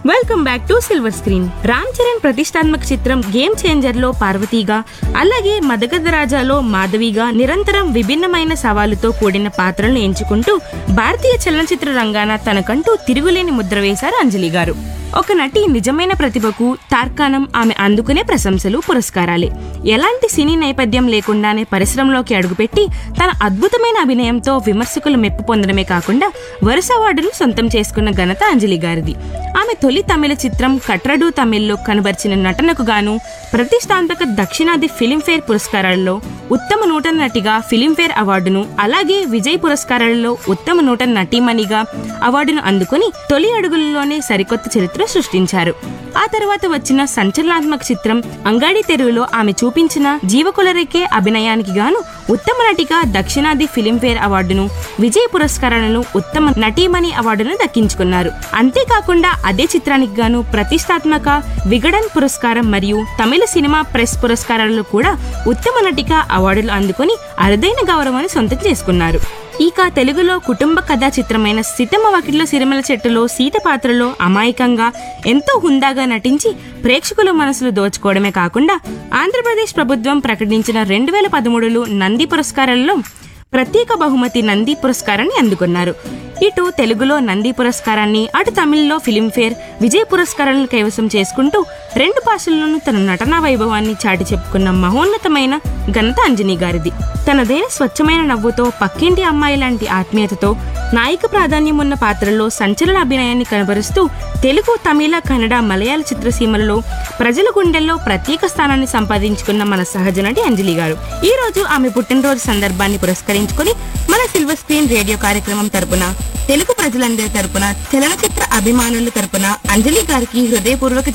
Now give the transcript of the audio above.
welcome back to silver screen Ram Charan ప్రతిష్టాత్మక చిత్రం game changer లో పార్వతీగా అలాగే మదగధ రాజాలో మాధవిగా నిరంతరం విభిన్నమైన సవాలుతో కూడిన పాత్రలను ఎంచుకుంటూ భారతీయ చలనచిత్ర రంగాన తనకంటూ తిరుగులేని ముద్ర వేశారు అంజలి గారు ఒక నటి నిజమైన ప్రతిభకు తార్కాణం ఆమె అందుకునే ప్రశంసలు పురస్కారాలే ఎలాంటి సినీ నేపథ్యం లేకుండానే పరిశ్రమలోకి అడుగుపెట్టి తన అద్భుతమైన అభినయంతో విమర్శకులు మెప్పు పొందడమే కాకుండా వరుస అవార్డును సొంతం చేసుకున్న ఘనత అంజలి గారిది ఆమె తొలి తమిళ చిత్రం కట్రడు తమిళ్లో కనబరిచిన నటనకు గాను ప్రతిష్టాత్మక దక్షిణాది ఫిలింఫేర్ పురస్కారాలలో ఉత్తమ నూతన నటిగా ఫిలింఫేర్ అవార్డును అలాగే విజయ్ పురస్కారాలలో ఉత్తమ నూతన నటీమణిగా అవార్డును అందుకుని తొలి అడుగులలోనే సరికొత్త చరిత్ర సృష్టించారు ఆ తర్వాత వచ్చిన సంచలనాత్మక చిత్రం అంగాడి తెరువులో ఆమె చూపించిన జీవకులరికే అభినయానికి గాను ఉత్తమ నటిగా దక్షిణాది ఫిలింఫేర్ అవార్డును విజయ్ పురస్కారాలను ఉత్తమ నటీమణి అవార్డును దక్కించుకున్నారు అంతేకాకుండా అదే చిత్రానికి గాను ప్రతిష్టాత్మక విగడన్ పురస్కారం మరియు తమిళ సినిమా ప్రెస్ పురస్కారాలలో కూడా ఉత్తమ నటిగా అవార్డులు అందుకుని అరుదైన గౌరవాన్ని సొంతం చేసుకున్నారు ఇక తెలుగులో కుటుంబ కథా చిత్రమైన సీతమ్మ వకిట్లో సిరిమల చెట్టులో సీత పాత్రలో అమాయకంగా ఎంతో హుందాగా నటించి ప్రేక్షకుల మనసులు దోచుకోవడమే కాకుండా ఆంధ్రప్రదేశ్ ప్రభుత్వం ప్రకటించిన రెండు వేల పదమూడులో నంది పురస్కారాల్లో ప్రత్యేక బహుమతి నంది పురస్కారాన్ని అందుకున్నారు ఇటు తెలుగులో నంది పురస్కారాన్ని అటు తమిళ్లో ఫిలింఫేర్ విజయ్ పురస్కారాలను కైవసం చేసుకుంటూ రెండు భాషల్లోనూ తన నటనా వైభవాన్ని చాటి చెప్పుకున్న మహోన్నతమైన ఘనత అంజనీ గారిది తనదైన స్వచ్ఛమైన నవ్వుతో పక్కింటి అమ్మాయి లాంటి ఆత్మీయతతో నాయక ప్రాధాన్యం ఉన్న పాత్రల్లో సంచలన అభినయాన్ని కనబరుస్తూ తెలుగు తమిళ కన్నడ మలయాళ చిత్రసీమలలో ప్రజల గుండెల్లో ప్రత్యేక స్థానాన్ని సంపాదించుకున్న మన సహజ నటి అంజలి గారు ఈ రోజు ఆమె పుట్టినరోజు సందర్భాన్ని పురస్కరించుకుని మన సిల్వర్ స్క్రీన్ రేడియో కార్యక్రమం తరపున తెలుగు ప్రజలందరి తరపున చలనచిత్ర అభిమానుల తరపున అంజలి గారికి హృదయపూర్వక